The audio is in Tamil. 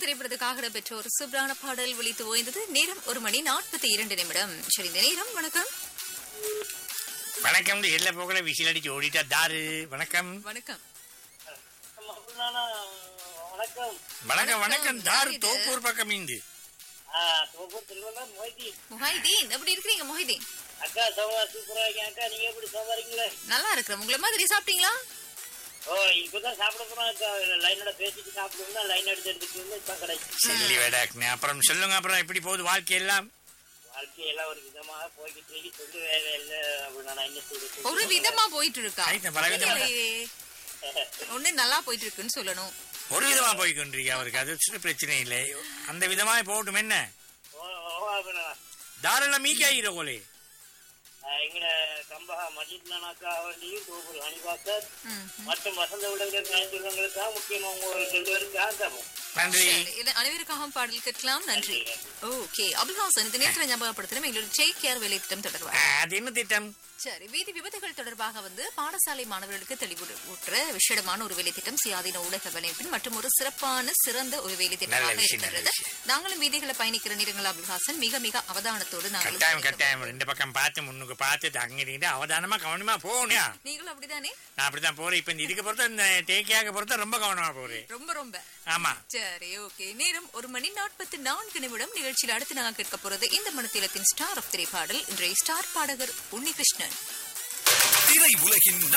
திரைப்படத்துக்காக இடம்பெற்ற ஒரு சூப்பரான பாடல் ஒலித்து ஓய்ந்தது நேரம் ஒரு மணி நாற்பத்தி இரண்டு நிமிடம் சரி இந்த நேரம் வணக்கம் வணக்கம் எல்லா போகல விசில் அடிச்சு ஓடிட்டா தாரு வணக்கம் வணக்கம் மகுனானா, வணக்கம் வணக்கம் வணக்கம் தாரு யார் இது? தோப்பூர் பக்கம் இந்து ஆ, தோப்பூர் செல்வனா மொய்தி முஹைதீன் எப்படி இருக்கிறீங்க முஹைதீன் அக்கா சோமா சூப்பரா இருக்கேன் அக்கா நீங்க எப்படி சோமாரிங்களே நல்லா இருக்கிறேன் உங்களை மாதிரி சாப்பிட்டீங்களா ஓ இப்பதான் சாப்பிட போறோம் அக்கா லைனோட பேசிட்டு சாப்பிடுவோம்னா லைன் எடுத்து எடுத்துட்டு இப்ப கிடைச்சு செல்லி வேடாக்குனே அப்புறம் சொல்லுங்க அப்புறம் எப்படி போகுது வாழ்க்கை எல்லாம் வாழ்க்கையெல்லாம் ஒரு விதமாக போய்கிட்டு இருக்கு சொல்லு வேலை இல்லை அப்படின்னு நான் என்ன செய்யறது ஒரு விதமா போயிட்டு இருக்கா ஆயிட்டு, பல விதமா. இல்லையே. ஒண்ணு நல்லா போயிட்டு இருக்குன்னு சொல்லணும் ஒரு விதமா போய் கொண்டிருக்கீங்க அவருக்கு அது சின்ன பிரச்சனை இல்லை அந்த விதமா போகட்டும் என்ன ஓ, ஓ, அப்படின்னா, தாராள மீக்காயிரோலே ஆ, எங்கட கம்பகா மஜித்னாக்கா அவர்களையும் தோப்பூர் ஹனிபாக்கர் ம். மற்றும் வசந்த விடங்கள் நினைச்சவங்களுக்காக முக்கியமா உங்க ரெண்டு பேருக்காக தரும் நன்றி சரி, இது அனைவருக்காகவும் பாடல் கேட்கலாம் நன்றி ஓகே அபுல்ஹாசன் இந்த நேரத்தில் ஞாபகப்படுத்தணும் எங்களோட டேக் கேர் வேலை திட்டம் தொடர்பாக ஆ, அது என்ன திட்டம் சரி வீதி விபத்துகள் தொடர்பாக வந்து பாடசாலை மாணவர்களுக்கு தெளிவுற்ற விஷயமான ஒரு வேலை திட்டம் சுயாதீன ஊடக வலைப்பின் மற்றும் ஒரு சிறப்பான சிறந்த ஒரு வேலை நல்ல திட்டமாக விஷயம், நல்ல இருக்கின்றது விஷயம். நாங்களும் வீதிகளை பயணிக்கிற நேரங்கள் அபுல்ஹாசன் மிக மிக அவதானத்தோடு நாங்களும் கட்டாயம் பயணிக்க கட்டாயம் ரெண்டு பக்கம் பார்த்து முன்னுக்கு பார்த்து தங்கிட்டு அவதானமா கவனமா போகணும் நீங்களும் அப்படிதானே நான் அப்படித்தான் போறேன் இப்ப இந்த இதுக்கு பொறுத்த இந்த டேக்கியாக பொறுத்த ரொம்ப கவனமா போறேன் ரொம்ப ரொம்ப ஆமா சரி ஓகே நேரம் ஒரு மணி நாற்பத்தி நான்கு நிமிடம் நிகழ்ச்சியில் அடுத்து நாங்கள் கேட்க போறது இந்த மனத்திலத்தின் ஸ்டார் ஆஃப் திரைப்பாடல் இன்றைய ஸ்டார் பாடகர் உன்னிகிருஷ்ணன் திரை உலகின்